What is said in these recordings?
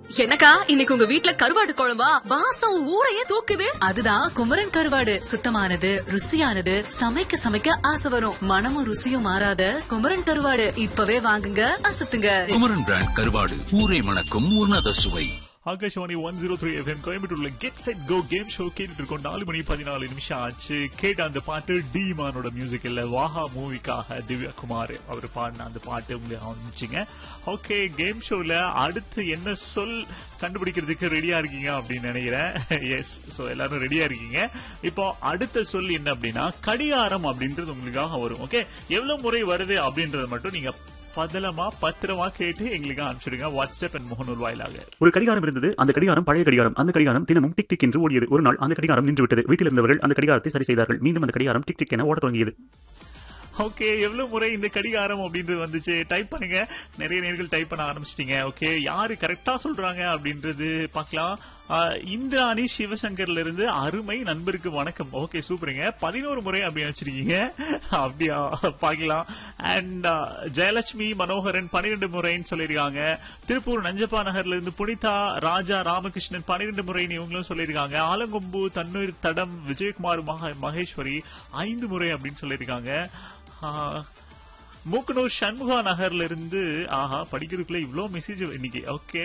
என்னக்கா இன்னைக்கு உங்க வீட்ல கருவாடு குழம்பா வாசம் ஊரையே தூக்குது அதுதான் குமரன் கருவாடு சுத்தமானது ருசியானது சமைக்க சமைக்க ஆசை வரும் மனமும் ருசியும் மாறாத குமரன் கருவாடு இப்பவே வாங்குங்க அசத்துங்க குமரன் பிராண்ட் கருவாடு ஊரை மணக்கும் உன்னத சுவை Akashvani one zero three FM கோயம்புத்தூர்ல get set go game show கேட்டுட்டு இருக்கோம் நாலு மணி பதினாலு நிமிஷம் ஆச்சு கேட்ட அந்த பாட்டு டி மானோட மியூசிக் இல்ல வாஹா மூவிக்காக திவ்யா குமார் அவர் பாடின அந்த பாட்டு உங்களுக்கு வந்துச்சுங்க ஓகே கேம் ஷோல அடுத்து என்ன சொல் கண்டுபிடிக்கிறதுக்கு ரெடியா இருக்கீங்க அப்படின்னு நினைக்கிறேன் எஸ் சோ எல்லாரும் ரெடியா இருக்கீங்க இப்போ அடுத்த சொல் என்ன அப்படின்னா கடிகாரம் அப்படின்றது உங்களுக்காக வரும் ஓகே எவ்வளவு முறை வருது அப்படின்றத மட்டும் நீங்க பதலமா பத்திரமா கேட்டு எங்களுக்கு அனுப்பிச்சிடுங்க வாட்ஸ்அப் அண்ட் முகநூல் வாயிலாக ஒரு கடிகாரம் இருந்தது அந்த கடிகாரம் பழைய கடிகாரம் அந்த கடிகாரம் தினமும் டிக் டிக் என்று ஓடியது ஒரு நாள் அந்த கடிகாரம் நின்று விட்டது வீட்டில் இருந்தவர்கள் அந்த கடிகாரத்தை சரி செய்தார்கள் மீண்டும் அந்த கடிகாரம் டிக் டிக் என ஓடத் தொடங்கியது ஓகே எவ்வளவு முறை இந்த கடிகாரம் அப்படின்றது வந்துச்சு டைப் பண்ணுங்க நிறைய நேர்கள் டைப் பண்ண ஆரம்பிச்சிட்டீங்க ஓகே யாரு கரெக்டா சொல்றாங்க அப்படின்றது பார்க்கலாம் ஆஹ், இந்திராணி சிவசங்கர்ல இருந்து அருமை நண்பருக்கு வணக்கம் ஓகே சூப்பருங்க பதினோரு முறை அப்படின்னு வச்சிருக்கீங்க அப்படியா பார்க்கலாம் அண்ட் ஜெயலட்சுமி மனோகரன் பன்னிரெண்டு முறைன்னு சொல்லியிருக்காங்க திருப்பூர் நஞ்சப்பா நகர்ல இருந்து புனிதா ராஜா ராமகிருஷ்ணன் பன்னிரெண்டு முறைன்னு இவங்களும் சொல்லியிருக்காங்க ஆலங்கொம்பு தண்ணீர் தடம் விஜயகுமார் மக- மகேஸ்வரி ஐந்து முறை அப்படின்னு சொல்லியிருக்காங்க ஆஹ், மூக்கனூர் சண்முகா நகர்ல இருந்து ஆஹா படிக்கிறதுக்குள்ள இவ்ளோ மெசேஜ் இன்னைக்கு ஓகே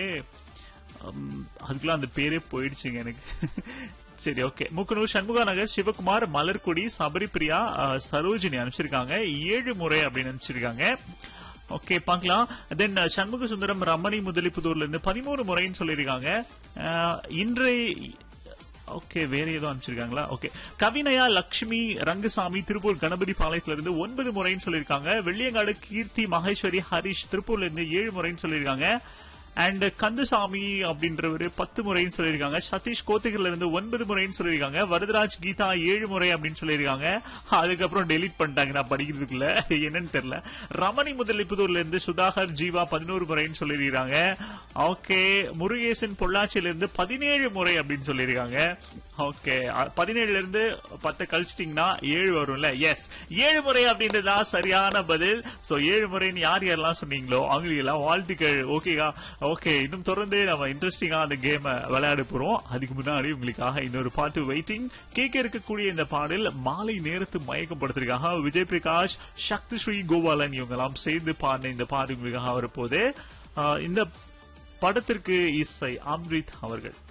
அதுக்குள்ள அந்த பேரே போயிடுச்சுங்க எனக்கு சரி ஓகே மூக்கனூர் சண்முகா நகர் சிவகுமார் மலர்கொடி சபரிபிரியா ஆஹ், சரோஜினி அனுப்பிச்சிருக்காங்க ஏழு முறை அப்படின்னு அனுப்பிச்சிருக்காங்க ஓகே பார்க்கலாம் தென் சண்முக சுந்தரம் ரமணி முதலிப்புதூர்ல இருந்து பதிமூணு முறைன்னு சொல்லியிருக்காங்க ஆஹ், இன்றைய ஓகே வேற ஏதோ அனுப்பிச்சிருக்காங்களா ஓகே கவினயா லக்ஷ்மி ரங்கசாமி திருப்பூர் கணபதி பாளையத்துல இருந்து ஒன்பது முறைன்னு சொல்லியிருக்காங்க வெள்ளியங்காடு கீர்த்தி மகேஸ்வரி ஹரிஷ் திருப்பூர்ல இருந்து ஏழு முறைன்னு சொல்லியிருக்காங்க அண்ட் கந்தசாமி அப்படின்றவரு பத்து முறைன்னு சொல்லியிருக்காங்க சதீஷ் கோத்தகிரில இருந்து ஒன்பது முறைன்னு சொல்லியிருக்காங்க வரதராஜ் கீதா ஏழு முறை அப்படின்னு சொல்லியிருக்காங்க அதுக்கப்புறம் டெலீட் பண்ணிட்டாங்க நான் படிக்கிறதுக்குள்ள என்னன்னு தெரியல ரமணி முதலிப்புதூர்ல இருந்து சுதாகர் ஜீவா பதினோரு முறைன்னு சொல்லியிருக்காங்க ஓகே முருகேசன் பொள்ளாச்சியில இருந்து பதினேழு முறை அப்படின்னு சொல்லியிருக்காங்க ஓகே பதினேழுல இருந்து பத்து கழிச்சிட்டீங்கன்னா ஏழு வரும்ல எஸ் ஏழு முறை அப்படின்றதா சரியான பதில் சோ ஏழு முறைன்னு யார் யாரெல்லாம் சொன்னீங்களோ அவங்களுக்கு எல்லாம் வாழ்த்துக்கள் ஓகேவா ஓகே இன்னும் தொடர்ந்து நம்ம இன்ட்ரெஸ்டிங்கா அந்த கேமை விளையாட போறோம் அதுக்கு முன்னாடி உங்களுக்காக இன்னொரு பாட்டு வெயிட்டிங் கேட்க இருக்கக்கூடிய இந்த பாடல் மாலை நேரத்து மயக்கப்படுத்திருக்காக விஜய் பிரகாஷ் சக்தி ஸ்ரீ கோபாலன் இவங்க எல்லாம் சேர்ந்து பாடின இந்த பாட்டு உங்களுக்காக வரப்போது ஆஹ் இந்த படத்திற்கு இசை அம்ரித் அவர்கள்